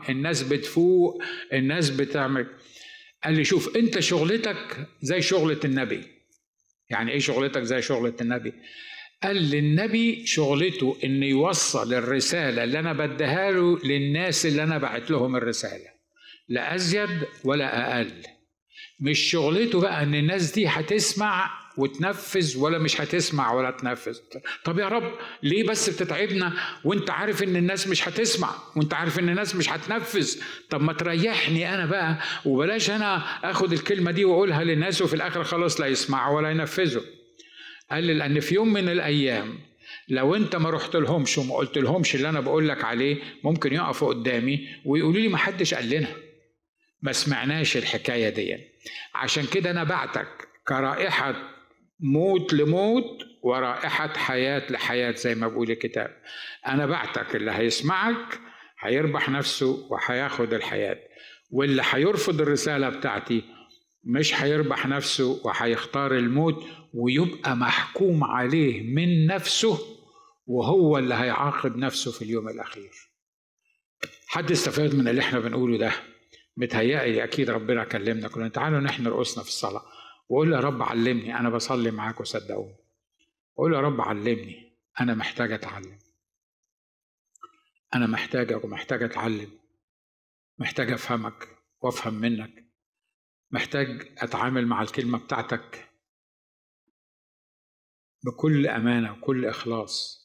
الناس بتفوق الناس بتعمل قال لي شوف انت شغلتك زي شغلة النبي يعني ايه شغلتك زي شغلة النبي قال لي النبي شغلته ان يوصل الرسالة اللي انا بديها له للناس اللي انا بعت لهم الرسالة لا ازيد ولا اقل مش شغلته بقى ان الناس دي هتسمع وتنفذ ولا مش هتسمع ولا تنفذ طب يا رب ليه بس بتتعبنا وانت عارف ان الناس مش هتسمع وانت عارف ان الناس مش هتنفذ طب ما تريحني انا بقى وبلاش انا اخد الكلمه دي واقولها للناس وفي الاخر خلاص لا يسمعوا ولا ينفذوا قال لي لان في يوم من الايام لو انت ما رحت لهمش وما قلت لهمش اللي انا بقول لك عليه ممكن يقفوا قدامي ويقولوا لي ما حدش قال لنا ما سمعناش الحكايه دي عشان كده انا بعتك كرائحه موت لموت ورائحة حياة لحياة زي ما بقول الكتاب أنا بعتك اللي هيسمعك هيربح نفسه وهياخد الحياة واللي هيرفض الرسالة بتاعتي مش هيربح نفسه وهيختار الموت ويبقى محكوم عليه من نفسه وهو اللي هيعاقب نفسه في اليوم الأخير حد استفاد من اللي احنا بنقوله ده متهيألي أكيد ربنا كلمنا كلنا تعالوا نحن رؤوسنا في الصلاة وقول يا رب علمني انا بصلي معاك وصدقوني قول يا رب علمني انا محتاج اتعلم انا محتاجك ومحتاج اتعلم محتاج افهمك وافهم منك محتاج اتعامل مع الكلمه بتاعتك بكل امانه وكل اخلاص